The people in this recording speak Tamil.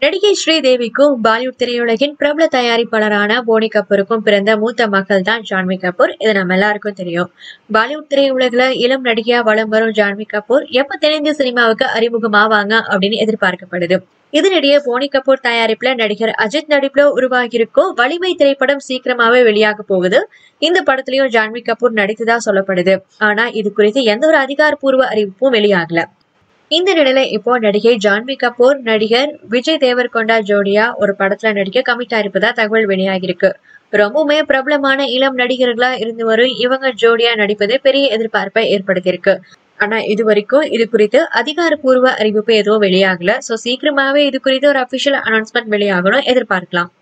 நடிகை ஸ்ரீதேவிக்கும் பாலிவுட் திரையுலகின் பிரபல தயாரிப்பாளரான போனி கபூருக்கும் பிறந்த மூத்த மகள் தான் ஜான்வி கபூர் இது நம்ம எல்லாருக்கும் தெரியும் பாலிவுட் திரையுலகில் இளம் நடிகையா வலம் வரும் ஜான்வி கபூர் எப்ப தென்னிந்திய சினிமாவுக்கு அறிமுகமாவாங்க அப்படின்னு எதிர்பார்க்கப்படுது இதனிடையே போனி கபூர் தயாரிப்புல நடிகர் அஜித் நடிப்புல உருவாகியிருக்கும் வலிமை திரைப்படம் சீக்கிரமாவே வெளியாக போகுது இந்த படத்துலயும் ஜான்வி கபூர் நடித்ததா சொல்லப்படுது ஆனா இது குறித்து எந்த ஒரு அதிகாரப்பூர்வ அறிவிப்பும் வெளியாகல இந்த நிலையில இப்போ நடிகை ஜான்வி கபூர் நடிகர் விஜய் தேவர்கொண்டா ஜோடியா ஒரு படத்துல நடிக்க கமிட் ஆயிருப்பதா தகவல் வெளியாகிருக்கு ரொம்பவுமே பிரபலமான இளம் நடிகர்களா இருந்து வரும் இவங்க ஜோடியா நடிப்பது பெரிய எதிர்பார்ப்பை ஏற்படுத்தியிருக்கு ஆனா இது வரைக்கும் இது குறித்து அதிகாரப்பூர்வ அறிவிப்பு எதுவும் வெளியாகல சோ சீக்கிரமாவே இது குறித்து ஒரு அபிஷியல் அனௌன்ஸ்மெண்ட் வெளியாகணும் எதிர்பார்க்கலாம்